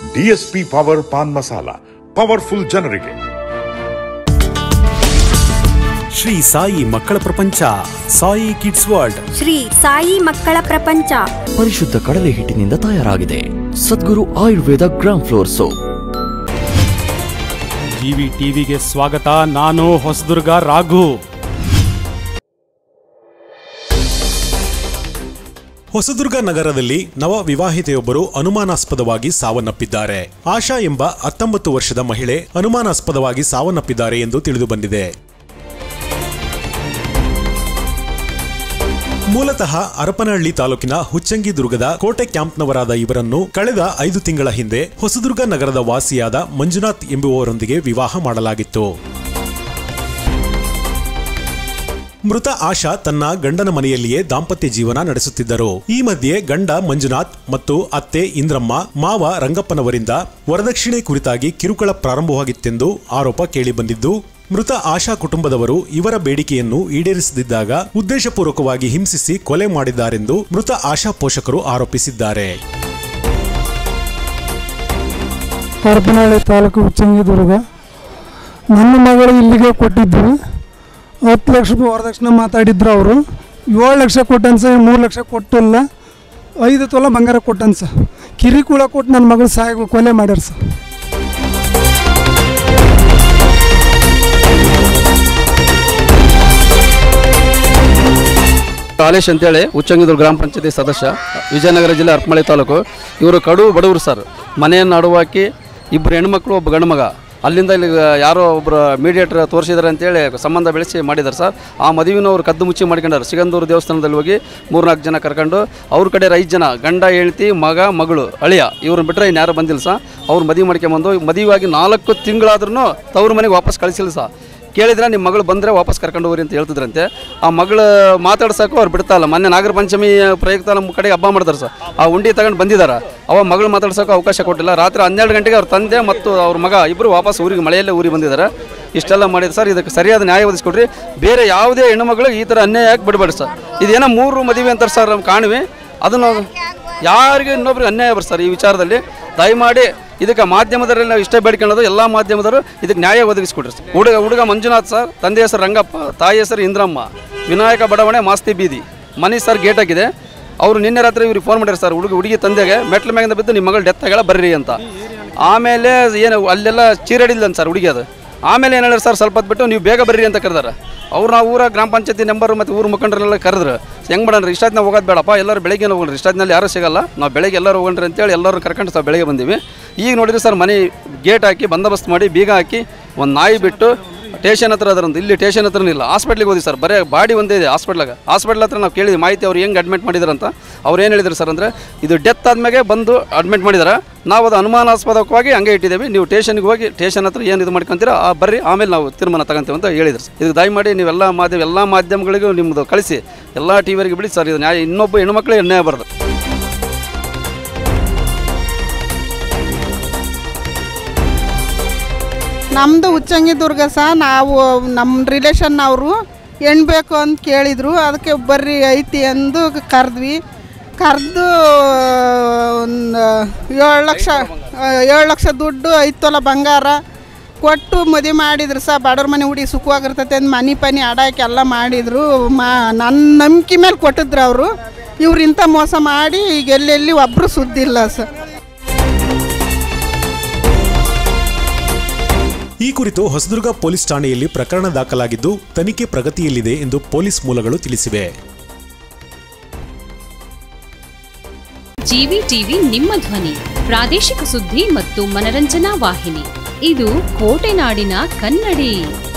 DSP power paan masala powerful ಜನರಿಗೆ ಶ್ರೀ ಸಾಯಿ ಮಕ್ಕಳ ಪ್ರಪಂಚ ಸಾಯಿ ಕಿಡ್ಸ್ ವರ್ಲ್ಡ್ ಶ್ರೀ ಸಾಯಿ ಮಕ್ಕಳ ಪ್ರಪಂಚ ಪರಿಶುದ್ಧ ಕಡಲೆ ಹಿಟ್ಟಿನಿಂದ ತಯಾರಾಗಿದೆ Sadguru Ayurveda gram flour soap GV ಟಿವಿಗೆ ಸ್ವಾಗತ ನಾನು ಹೊಸದುರ್ಗ ರಾಘು ಹೊಸದುರ್ಗ ನಗರದಲ್ಲಿ ನವ ವಿವಾಹಿತೆಯೊಬ್ಬರು ಅನುಮಾನಾಸ್ಪದವಾಗಿ ಸಾವನ್ನಪ್ಪಿದ್ದಾರೆ ಆಶಾ ಎಂಬ ಹತ್ತೊಂಬತ್ತು ವರ್ಷದ ಮಹಿಳೆ ಅನುಮಾನಾಸ್ಪದವಾಗಿ ಸಾವನ್ನಪ್ಪಿದ್ದಾರೆ ಎಂದು ತಿಳಿದುಬಂದಿದೆ ಮೂಲತಃ ಹರಪನಹಳ್ಳಿ ತಾಲೂಕಿನ ಹುಚ್ಚಂಗಿ ದುರ್ಗದ ಕೋಟೆ ಕ್ಯಾಂಪ್ನವರಾದ ಇವರನ್ನು ಕಳೆದ ಐದು ತಿಂಗಳ ಹಿಂದೆ ಹೊಸದುರ್ಗ ನಗರದ ವಾಸಿಯಾದ ಮಂಜುನಾಥ್ ಎಂಬುವವರೊಂದಿಗೆ ವಿವಾಹ ಮಾಡಲಾಗಿತ್ತು ಮೃತ ಆಶಾ ತನ್ನ ಗಂಡನ ಮನೆಯಲ್ಲಿಯೇ ದಾಂಪತ್ಯ ಜೀವನ ನಡೆಸುತ್ತಿದ್ದರು ಈ ಮಧ್ಯೆ ಗಂಡ ಮಂಜುನಾಥ್ ಮತ್ತು ಅತ್ತೆ ಇಂದ್ರಮ್ಮ ಮಾವ ರಂಗಪ್ಪನವರಿಂದ ವರದಕ್ಷಿಣೆ ಕುರಿತಾಗಿ ಕಿರುಕುಳ ಪ್ರಾರಂಭವಾಗಿತ್ತೆಂದು ಆರೋಪ ಕೇಳಿಬಂದಿದ್ದು ಮೃತ ಆಶಾ ಕುಟುಂಬದವರು ಇವರ ಬೇಡಿಕೆಯನ್ನು ಈಡೇರಿಸದಿದ್ದಾಗ ಉದ್ದೇಶಪೂರ್ವಕವಾಗಿ ಹಿಂಸಿಸಿ ಕೊಲೆ ಮಾಡಿದ್ದಾರೆಂದು ಮೃತ ಆಶಾ ಪೋಷಕರು ಆರೋಪಿಸಿದ್ದಾರೆ ಹರಪನಹಳ್ಳಿ ತಾಲೂಕು ಉಚ್ಚಂಗಿದುರ್ಗ ನನ್ನ ಮಗಳು ಇಲ್ಲಿಗೆ ಕೊಟ್ಟಿದ್ದು ಹತ್ತು ಲಕ್ಷ ರೂಪಾಯಿ ವರದಕ್ಷಿಣೆ ಮಾತಾಡಿದ್ರು ಅವರು ಏಳು ಲಕ್ಷ ಕೊಟ್ಟನ್ ಸರ್ ಮೂರು ಲಕ್ಷ ಕೊಟ್ಟಿಲ್ಲ ಐದು ತೊಲ ಬಂಗಾರ ಕೊಟ್ಟನ್ ಸರ್ ಕಿರಿಕುಳ ಕೊಟ್ಟು ನನ್ನ ಮಗಳು ಸಾಯ ಕೊಲೆ ಮಾಡ್ಯಾರ ಸರ್ ಕಾಲೇಶ್ ಅಂತೇಳಿ ಉಚ್ಚಂಗಿದೂರು ಗ್ರಾಮ ಪಂಚಾಯತಿ ಸದಸ್ಯ ವಿಜಯನಗರ ಜಿಲ್ಲೆ ಹರಪನಹಳ್ಳಿ ತಾಲೂಕು ಇವರು ಕಡು ಬಡವರು ಸರ್ ಮನೆಯನ್ನು ಅಡುವಾಕಿ ಇಬ್ಬರು ಹೆಣ್ಮಕ್ಳು ಒಬ್ಬ ಗಂಡು ಮಗ ಅಲ್ಲಿಂದ ಇಲ್ಲಿ ಯಾರೋ ಒಬ್ಬರು ಮೀಡಿಯೇಟರ್ ತೋರಿಸಿದಾರೆ ಅಂತೇಳಿ ಸಂಬಂಧ ಬೆಳೆಸಿ ಮಾಡಿದ್ದಾರೆ ಸರ್ ಆ ಮದುವೆನವ್ರು ಕದ್ದು ಮುಚ್ಚಿ ಮಾಡ್ಕೊಂಡಾರೆ ಸಿಗಂದೂರು ದೇವಸ್ಥಾನದಲ್ಲಿ ಹೋಗಿ ಮೂರ್ನಾಲ್ಕು ಜನ ಕರ್ಕೊಂಡು ಅವ್ರ ಕಡೆ ಐದು ಜನ ಗಂಡ ಹೆಂಡತಿ ಮಗ ಮಗಳು ಅಳಿಯ ಇವ್ರನ್ನ ಬಿಟ್ಟರೆ ಇನ್ಯಾರು ಬಂದಿಲ್ಲ ಸರ್ ಅವ್ರು ಮದುವೆ ಮಾಡ್ಕೊಂಬಂದು ಮದುವೆಯಾಗಿ ನಾಲ್ಕು ತಿಂಗಳಾದ್ರೂ ತವ್ರ ಮನೆಗೆ ವಾಪಸ್ ಕಳಿಸಿಲ್ಲ ಸರ್ ಕೇಳಿದ್ರೆ ನಿಮ್ಮ ಮಗಳು ಬಂದರೆ ವಾಪಸ್ ಕರ್ಕೊಂಡು ಹೋಗ್ರಿ ಅಂತ ಹೇಳ್ತಿದ್ರಂತೆ ಆ ಮಗಳು ಮಾತಾಡ್ಸೋಕ್ಕೂ ಅವ್ರು ಬಿಡ್ತಾ ಇಲ್ಲ ಮೊನ್ನೆ ನಾಗರ ಪಂಚಮಿ ಪ್ರಯುಕ್ತ ನಮ್ಮ ಕಡೆ ಹಬ್ಬ ಮಾಡ್ತಾರೆ ಸರ್ ಆ ಉಂಡಿ ತಗೊಂಡು ಬಂದಿದ್ದಾರೆ ಅವ ಮಗಳು ಮಾತಾಡ್ಸೋಕೆ ಅವಕಾಶ ಕೊಟ್ಟಿಲ್ಲ ರಾತ್ರಿ ಹನ್ನೆರಡು ಗಂಟೆಗೆ ಅವ್ರ ತಂದೆ ಮತ್ತು ಅವ್ರ ಮಗ ಇಬ್ಬರು ವಾಪಸ್ ಊರಿಗೆ ಮಳೆಯಲ್ಲೇ ಊರಿಗೆ ಬಂದಿದ್ದಾರೆ ಇಷ್ಟೆಲ್ಲ ಮಾಡಿದ್ರು ಸರ್ ಇದಕ್ಕೆ ಸರಿಯಾದ ನ್ಯಾಯ ಒದಗಿಸ್ಕೊಡ್ರಿ ಬೇರೆ ಯಾವುದೇ ಹೆಣ್ಣುಮಗಳು ಈ ಥರ ಅನ್ಯಾಯ ಯಾಕೆ ಬಿಡಬೇಡಿ ಸರ್ ಇದೇನೋ ಮೂರು ಮದುವೆ ಅಂತಾರೆ ಸರ್ ನಮ್ಮ ಕಾಣುವೆ ಅದನ್ನು ಯಾರಿಗೆ ಇನ್ನೊಬ್ರಿಗೆ ಅನ್ಯಾಯ ಬರ್ತಾರೆ ಸರ್ ಈ ವಿಚಾರದಲ್ಲಿ ದಯಮಾಡಿ ಇದಕ್ಕೆ ಮಾಧ್ಯಮದಲ್ಲಿ ನಾವು ಇಷ್ಟೇ ಬೇಡ್ಕೊಳ್ಳೋದು ಎಲ್ಲ ಮಾಧ್ಯಮದವರು ಇದಕ್ಕೆ ನ್ಯಾಯ ಒದಗಿಸ್ಕೊಡ್ರಿ ಸರ್ ಹುಡುಗ ಹುಡುಗ ಮಂಜುನಾಥ್ ಸರ್ ತಂದೆ ಹೆಸರು ರಂಗಪ್ಪ ತಾಯಿ ಹೆಸರು ಇಂದ್ರಮ್ಮ ವಿನಾಯಕ ಬಡಾವಣೆ ಮಾಸ್ತಿ ಬೀದಿ ಮನೆ ಸರ್ ಗೇಟ್ ಆಗಿದೆ ಅವರು ನಿನ್ನೆ ರಾತ್ರಿ ಇವ್ರಿಗೆ ಫೋನ್ ಮಾಡ್ಯಾರ ಸರ್ ಹುಡುಗ ಹುಡುಗಿ ತಂದೆಗೆ ಮೆಟ್ಲ ಮ್ಯಾಗಿಂದ ಬಿದ್ದು ನಿಮ್ಮ ಮಗಳು ಡೆತ್ ಆಗ್ಯಾಳ ಬರ್ರಿ ಅಂತ ಆಮೇಲೆ ಏನು ಅಲ್ಲೆಲ್ಲ ಚೀರಾಡಿಲ್ಲ ಸರ್ ಹುಡುಗಿ ಅದು ಆಮೇಲೆ ಏನು ಹೇಳ್ಯಾರ ಸರ್ ಸ್ವಲ್ಪ ಹೊತ್ತು ಬಿಟ್ಟು ನೀವು ಬೇಗ ಬರ್ರಿ ಅಂತ ಕರೆದಾರ ಅವ್ರು ನಾವು ಊರ ಗ್ರಾಮ ಪಂಚಾಯತಿ ನಂಬರ್ ಮತ್ತು ಊರು ಮುಖಂಡರೆಲ್ಲ ಕರೆದ್ರು ಹೆಂಗೆ ಮಾಡೋಣ ಇಷ್ಟಾದ್ನ ಹೋಗೋದು ಬೇಡಪ್ಪ ಎಲ್ಲರೂ ಬೆಳಗ್ಗೆ ಹೋಗೋಣ ಇಷ್ಟಾದ್ನಲ್ಲಿ ಯಾರೂ ಸಿಗಲ್ಲ ನಾವು ಬೆಳಗ್ಗೆ ಎಲ್ಲರೂ ಹೋಗೋಣ್ರಿ ಅಂತೇಳಿ ಎಲ್ಲರೂ ಕರ್ಕೊಂಡು ಸರ್ ಬೆಳಗ್ಗೆ ಬಂದೀವಿ ಈಗ ನೋಡಿದ್ರೆ ಸರ್ ಮನೆ ಗೇಟ್ ಹಾಕಿ ಬಂದೋಬಸ್ತ್ ಮಾಡಿ ಬೀಗ ಹಾಕಿ ಒಂದು ನಾಯಿ ಬಿಟ್ಟು ಟೇಷನ್ ಹತ್ರ ಅದರಂತ ಇಲ್ಲಿ ಟೇಷನ್ ಹತ್ರ ಇಲ್ಲ ಹಾಸ್ಪಿಟ್ಲಿಗೆ ಹೋದಿ ಸರ್ ಬರೀ ಬಾಡಿ ಒಂದೇ ಇದೆ ಹಾಸ್ಪಿಟ್ಲಾಗ ಹಾಸ್ಪಿಟ್ಲ್ ಹತ್ರ ನಾವು ಕೇಳಿದ್ವಿ ಮಾಹಿತಿ ಅವ್ರು ಹೆಂಗೆ ಅಡ್ಮಿಟ್ ಮಾಡಿದಾರಂತ ಅವ್ರು ಏನು ಹೇಳಿದ್ರು ಸರ್ ಅಂದರೆ ಇದು ಡೆತ್ ಆದ್ಮೇಲೆ ಬಂದು ಅಡ್ಮಿಟ್ ಮಾಡಿದಾರೆ ನಾವು ಅದು ಅನುಮಾನಾಸ್ಪದವಾಗಿ ಹಂಗೆ ಇಟ್ಟಿದ್ದೇವೆ ನೀವು ಟೇಷನ್ಗೆ ಹೋಗಿ ಟೇಷನ್ ಹತ್ರ ಏನು ಇದು ಮಾಡ್ಕೊಂತೀರಾ ಆ ಬರ್ರಿ ಆಮೇಲೆ ನಾವು ತೀರ್ಮಾನ ತಗೊಂತೀವಿ ಅಂತ ಹೇಳಿದ್ರು ಸರ್ ಇದಕ್ಕೆ ದಯಮಾಡಿ ನೀವೆಲ್ಲ ಮಾಧ್ಯಮ ಎಲ್ಲ ಮಾಧ್ಯಮಗಳಿಗೂ ನಿಮ್ಮದು ಕಳಿಸಿ ಎಲ್ಲ ಟಿ ವಿಯವರಿಗೆ ಬಿಡಿ ಸರ್ ಇದು ನ್ಯಾಯ ಇನ್ನೊಬ್ಬ ಹೆಣ್ಮಕ್ಳಿಗೆ ಅನ್ಯಾಯ ಬರೋದು ನಮ್ಮದು ಉಚ್ಚಂಗಿದುರ್ಗ ಸಹ ನಾವು ನಮ್ಮ ರಿಲೇಷನ್ ಅವರು ಹೆಣ್ಣು ಬೇಕು ಅಂತ ಕೇಳಿದರು ಅದಕ್ಕೆ ಬರ್ರಿ ಐತಿ ಅಂದು ಕರೆದ್ವಿ ಕರೆದು ಒಂದು ಏಳು ಲಕ್ಷ ಏಳು ಲಕ್ಷ ದುಡ್ಡು ಐದು ತೊಲ ಬಂಗಾರ ಕೊಟ್ಟು ಮದುವೆ ಮಾಡಿದ್ರು ಸಹ ಬಡವ್ರ ಮನೆ ಹುಡುಗಿ ಸುಖವಾಗಿರ್ತೈತೆ ಅಂತ ಮನೆ ಪನಿ ಆಡಾಕಿ ಎಲ್ಲ ಮಾಡಿದರು ಮಾ ನನ್ನ ನಂಬಿಕೆ ಮೇಲೆ ಕೊಟ್ಟಿದ್ರು ಅವರು ಇವ್ರು ಇಂಥ ಮೋಸ ಮಾಡಿ ಈಗ ಎಲ್ಲೆಲ್ಲಿ ಒಬ್ಬರು ಸುದ್ದಿಲ್ಲ ಸರ್ ಈ ಕುರಿತು ಹೊಸದುರ್ಗ ಪೊಲೀಸ್ ಠಾಣೆಯಲ್ಲಿ ಪ್ರಕರಣ ದಾಖಲಾಗಿದ್ದು ತನಿಖೆ ಪ್ರಗತಿಯಲ್ಲಿದೆ ಎಂದು ಪೊಲೀಸ್ ಮೂಲಗಳು ತಿಳಿಸಿವೆ ಜಿವಿ ಟಿವಿ ನಿಮ್ಮ ಧ್ವನಿ ಪ್ರಾದೇಶಿಕ ಸುದ್ದಿ ಮತ್ತು ಮನರಂಜನಾ ವಾಹಿನಿ ಇದು ಕೋಟೆನಾಡಿನ ಕನ್ನಡಿ